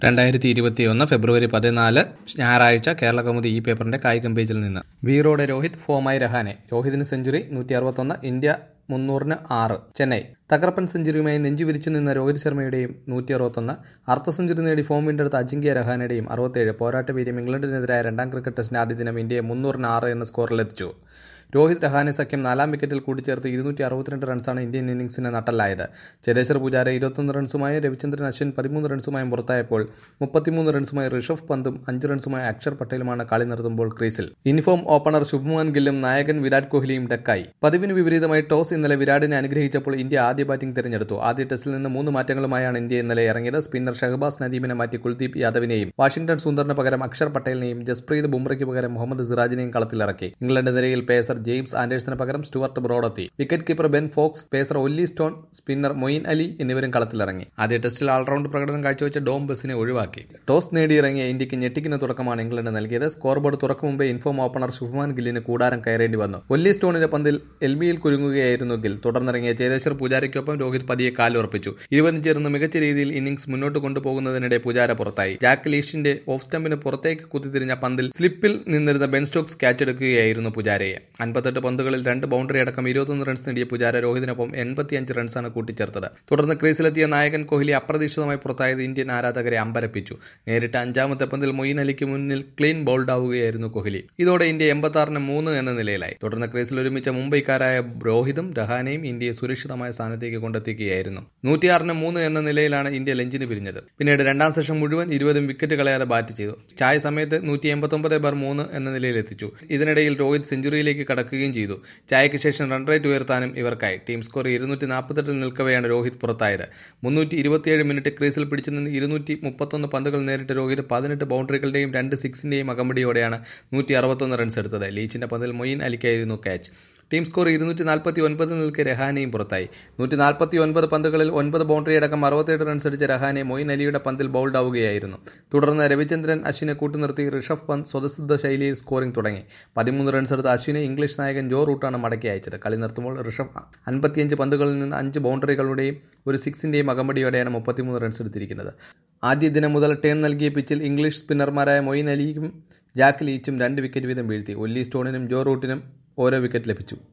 രണ്ടായിരത്തി ഇരുപത്തിയൊന്ന് ഫെബ്രുവരി പതിനാല് ഞായറാഴ്ച കേരള കൗമുദി ഈ പേപ്പറിന്റെ കായികം പേജിൽ നിന്ന് വീറോടെ രോഹിത് ഫോമായി രഹാനെ രോഹിതിന് സെഞ്ചുറി നൂറ്റി അറുപത്തൊന്ന് ഇന്ത്യ മുന്നൂറിന് ആറ് ചെന്നൈ തകർപ്പൻ സെഞ്ചുറിയുമായി നെഞ്ചുവിരിച്ചു നിന്ന രോഹിത് ശർമ്മയുടെയും നൂറ്റി അറുപത്തൊന്ന് അർദ്ധ സെഞ്ചുറി നേടി ഫോം വീണ്ടെടുത്ത അജിങ്ക്യ രഹാനയുടെയും അറുപത്തേഴ് പോരാട്ട വീര്യം ഇംഗ്ലണ്ടിനെതിരായ രണ്ടാം ക്രിക്കറ്റ് ടെസ്റ്റിന്റെ ആദ്യ ദിനം ഇന്ത്യയെ മുന്നൂറിന് ആറ് എന്ന സ്കോറിലെത്തിച്ചു രോഹിത് രഹാനെ സഖ്യം നാലാം വിക്കറ്റിൽ കൂട്ടിച്ചേർത്ത് ഇരുന്നൂറ്റി അറുപത്തിരണ്ട് റൺസാണ് ഇന്ത്യൻ ഇന്നിംഗ്സിന് നട്ടലായത് ചേതേശ്വർ പൂജാര ഇരുപത്തൊന്ന് റൺസുമായി രവിചന്ദ്രൻ അശ്വിൻ പതിമൂന്ന് റൺസുമായും പുറത്തായപ്പോൾ മുപ്പത്തിമൂന്ന് റൺസുമായി ഋഷഭ് പന്തും അഞ്ച് റൺസുമായി അക്ഷർ പട്ടേലുമാണ് കളി നിർത്തുമ്പോൾ ക്രീസിൽ യൂണിഫോം ഓപ്പണർ ശുഭ്മാൻ ഗില്ലും നായകൻ വിരാട് കോഹ്ലിയും ഡക്കായി പതിവിന് വിപരീതമായി ടോസ് ഇന്നലെ വിരാടിനെ അനുഗ്രഹിച്ചപ്പോൾ ഇന്ത്യ ആദ്യ ബാറ്റിംഗ് തിരഞ്ഞെടുത്തു ആദ്യ ടെസ്റ്റിൽ നിന്ന് മൂന്ന് മാറ്റങ്ങളുമായാണ് ഇന്ത്യ ഇന്നലെ ഇറങ്ങിയത് സ്പിന്നർ ഷഹബാസ് നദീമിനെ മാറ്റി കുൽദീപ് യാദവിനെയും വാഷിംഗ്ടൺ സുന്ദറിന് പകരം അക്ഷർ പട്ടേലിനെയും ജസ്പ്രീത് ബുംറയ്ക്ക് പകരം മുഹമ്മദ് സിറാജിനെയും കളത്തിലിറക്കി ഇംഗ്ലണ്ട് നിരയിൽ പേസർ ജെയിംസ് ആൻഡേഴ്സിന് പകരം സ്റ്റുവർട്ട് ബ്രോഡെത്തി wicket keeper Ben Foakes pacer Ollie Stone spinner Moeen Ali എന്നിവരും കളത്തിലിറങ്ങി ആദ്യ ടെസ്റ്റിൽ ഓൾറൗണ്ട് പ്രകടനം കാഴ്ചവെച്ച ഡോം ബസിനെ ഒഴിവാക്കി ടോസ് നേടിയിറങ്ങിയ ഇന്ത്യക്ക് ഞെട്ടിക്കുന്ന തുടക്കമാണ് ഇംഗ്ലണ്ട് നൽകിയത് സ്കോർ ബോർഡ് തുറക്കും മുമ്പേ ഇൻഫോം ഓപ്പണർ ശുഭ്മാൻ ഗില്ലിന് കൂടാരം കയറേണ്ടി വന്നു ഒല്ലി സ്റ്റോണിന്റെ പന്തിൽ എൽ ബിയിൽ കുരുങ്ങുകയായിരുന്നു ഗിൽ തുടർന്നിറങ്ങിയ ചേതേശ്വർ പൂജാരയ്ക്കൊപ്പം രോഹിത് പതിയെ കാലുറപ്പിച്ചു ഇരുവരും ചേർന്ന് മികച്ച രീതിയിൽ ഇന്നിംഗ്സ് മുന്നോട്ട് കൊണ്ടുപോകുന്നതിനിടെ പൂജാര പുറത്തായി ജാക്ക് ലീഷിന്റെ ഓഫ് സ്റ്റമ്പിന് പുറത്തേക്ക് കുത്തിത്തിരിഞ്ഞ പന്തിൽ സ്ലിപ്പിൽ നിന്നിരുന്ന ബെൻ സ്റ്റോക്സ് ക്യാച്ച് എടുക്കുകയായിരുന്നു പൂജാരയെ അൻപത്തെട്ട് പന്തുകളിൽ രണ്ട് ബൗണ്ടറി അടക്കം ഇരുപത്തൊന്ന് റൺസ് നേടിയ പൂജാര രോഹിതിനൊപ്പം എൺപത്തിയഞ്ച് റൺസാണ് കൂട്ടിച്ചേർത്തത് തുടർന്ന് ക്രീസിലെത്തിയ നായകൻ കോഹ്ലി അപ്രതീക്ഷിതമായി പുറത്തായത് ഇന്ത്യൻ ആരാധകരെ അമ്പരപ്പിച്ചു നേരിട്ട് അഞ്ചാമത്തെ പന്തിൽ മൊയ്ൻ അലിക്ക് മുന്നിൽ ക്ലീൻ ബൗൾഡ് ആവുകയായിരുന്നു കോഹ്ലി ഇതോടെ ഇന്ത്യ എൺപത്തി മൂന്ന് എന്ന നിലയിലായി തുടർന്ന് ക്രീസിൽ ഒരുമിച്ച മുംബൈക്കാരായ രോഹിതും രഹാനെയും ഇന്ത്യയെ സുരക്ഷിതമായ സ്ഥാനത്തേക്ക് കൊണ്ടെത്തിക്കുകയായിരുന്നു നൂറ്റിയാറിന് മൂന്ന് എന്ന നിലയിലാണ് ഇന്ത്യ ലഞ്ചിന് പിരിഞ്ഞത് പിന്നീട് രണ്ടാം സെഷൻ മുഴുവൻ ഇരുപതും വിക്കറ്റ് കളയാതെ ബാറ്റ് ചെയ്തു ചായ സമയത്ത് നൂറ്റി എൺപത്തൊമ്പത് ബാർ മൂന്ന് എന്ന നിലയിൽ എത്തിച്ചു ഇതിനിടയിൽ രോഹിത് സെഞ്ചുറിയിലേക്ക് കടക്കുകയും ചെയ്തു ചായയ്ക്ക് ശേഷം റൺ റേറ്റ് ഉയർത്താനും ഇവർക്കായി ടീം സ്കോർ ഇരുന്നൂറ്റി നാൽപ്പത്തെട്ടിൽ നിൽക്കവെയാണ് രോഹിത് പുറത്തായത് മുന്നൂറ്റി ഇരുപത്തിയേഴ് മിനിറ്റ് ക്രീസിൽ പിടിച്ചു നിന്ന് ഇരുന്നൂറ്റി മുപ്പത്തൊന്ന് പന്തുകൾ നേരിട്ട് രോഹിത് പതിനെട്ട് ബൗണ്ടറികളുടെയും രണ്ട് സിക്സിന്റെയും അകമ്പടിയോടെയാണ് നൂറ്റി അറുപത്തൊന്ന് റൺസ് എടുത്തത് ലീച്ചിന്റെ പന്തിൽ മൊയ്ൻ അലിക്കായിരുന്നു ക്യാച്ച് ടീം സ്കോർ ഇരുന്നൂറ്റി നാൽപ്പത്തി ഒൻപതിൽ നിൽക്കെ രഹാനെയും പുറത്തായി നൂറ്റി നാൽപ്പത്തി ഒൻപത് പന്തുകളിൽ ഒൻപത് ബൗണ്ടറി അടക്കം അറുപത്തേഴ് റൺസ് അടിച്ച രഹാനെ മൊയിൻ അലിയുടെ പന്തിൽ ബൗൾഡ് ആവുകയായിരുന്നു തുടർന്ന് രവിചന്ദ്രൻ അശ്വിനെ കൂട്ടുനിർത്തി ഋഷഭ് പന്ത് സ്വതസിദ്ധ ശൈലിയിൽ സ്കോറിംഗ് തുടങ്ങി പതിമൂന്ന് റൺസ് എടുത്ത അശ്വിനെ ഇംഗ്ലീഷ് നായകൻ ജോ റൂട്ടാണ് മടക്കി അയച്ചത് കളി നിർത്തുമ്പോൾ ഋഷഭ് അൻപത്തിയഞ്ച് പന്തുകളിൽ നിന്ന് അഞ്ച് ബൗണ്ടറികളുടെയും ഒരു സിക്സിന്റെയും അകമ്പടിയോടെയാണ് മുപ്പത്തിമൂന്ന് റൺസ് എടുത്തിരിക്കുന്നത് ആദ്യ ദിനം മുതൽ ടേൺ നൽകിയ പിച്ചിൽ ഇംഗ്ലീഷ് സ്പിന്നർമാരായ മൊയിൻ അലിയും ജാക്ക് ലീച്ചും രണ്ട് വിക്കറ്റ് വീതം വീഴ്ത്തി ഒല്ലി സ്റ്റോണിനും ജോ റൂട്ടിനും ഓരോ വിക്കറ്റ് ലഭിച്ചു